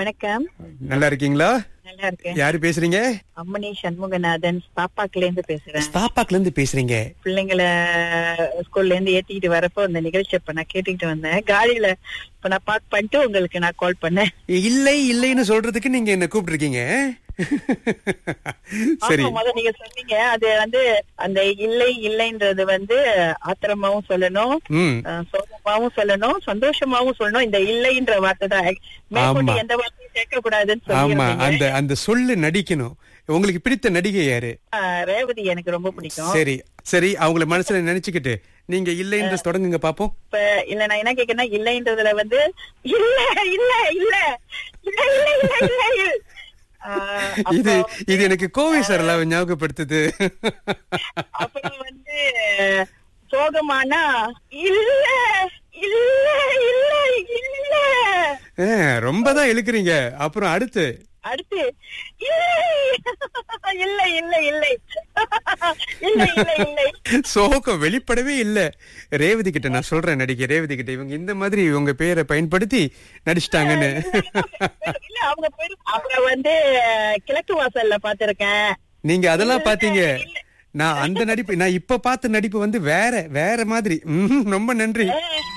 வணக்கம் நல்லா இருக்கீங்களா நல்லா இருக்கேன் யாரு பேசுறீங்க அம்மணி சண்முகநாதன் பாப்பாக்குல இருந்து பேசுறேன் ஸ்தாபாக்ல இருந்து பேசுறீங்க பிள்ளைங்களை ஸ்கூல்ல இருந்து ஏத்திக்கிட்டு வரப்போ இந்த நிகழ்ச்சி இப்ப நான் கேட்டுக்கிட்டு வந்தேன் காடியில இப்ப நான் பார்க் பண்ணிட்டு உங்களுக்கு நான் கால் பண்ணேன் இல்லை இல்லைன்னு சொல்றதுக்கு நீங்க என்ன கூப்பிட்டுருக்கீங்க சரி ஆமா, முத நீங்க சொன்னீங்க அது வந்து அந்த இல்லை இல்லைன்றது வந்து ஆத்திரமாவும் சொல்லணும் ம் அஹ், சோகமாவும் சொல்லணும் சந்தோஷமாவும் சொல்லணும் இந்த இல்லைன்ற வார்த்தை தான் மேற்கொண்டு ஆமா. எந்த வார்த்தையும் சேர்க்க கூடாதுன்னு ஆமா சொல்லி அந்த அந்த சொல்லு நடிக்கணும் உங்களுக்கு பிடித்த நடிகை யாரு ரேவதி எனக்கு ரொம்ப பிடிக்கும் சரி சரி அவங்கள மனசுல நினைச்சுக்கிட்டு நீங்க இல்லைன்ற தொடங்குங்க பாப்போம் இப்ப இல்ல நான் என்ன கேக்குறேன்னா இல்லைன்றதுல வந்து இல்ல இல்ல இல்ல இல்ல இல்ல இல்ல இல்ல ஆஹ் இது அப்புறம் இது எனக்கு கோவை சார் ஞாபகப்படுத்துது அப்புறம் வந்து சோகமானா இல்ல இல்ல இல்ல இல்ல ஆ, ரொம்ப தான் இழுக்கிறீங்க அப்புறம் அடுத்து அடுத்து இல்ல இல்ல இல்ல இல்ல இல்ல இல்ல இல்லை சோகம் வெளிப்படவே இல்ல ரேவதி கிட்ட நான் சொல்றேன் நடிகை ரேவதி கிட்ட இவங்க இந்த மாதிரி உங்க பேரை பயன்படுத்தி நடிச்சிட்டாங்கன்னு இல்ல அவங்க பேரு அப்புறம் வந்து கிழக்கு வாசல்ல பாத்திருக்கேன் நீங்க அதெல்லாம் பாத்தீங்க நான் அந்த நடிப்பு நான் இப்ப பார்த்த நடிப்பு வந்து வேற வேற மாதிரி ம்ஹும், ரொம்ப நன்றி